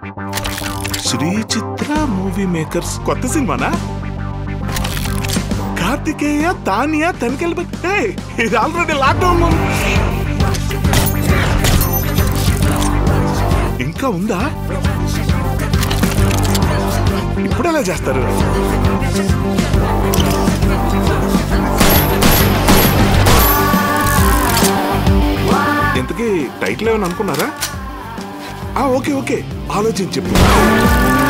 శ్రీ చిత్ర movie makers కొత్త సినిమానా కార్తికేయ తానియా తనికెళ్ళి ఇది ఆల్రెడీ లాక్డౌన్ ఇంకా ఉందా ఇప్పుడు ఎలా చేస్తారు ఇంతకీ టైటిల్ ఏమైనా అనుకున్నారా ఆ ఓకే ఓకే ఆలోచించి చెప్పు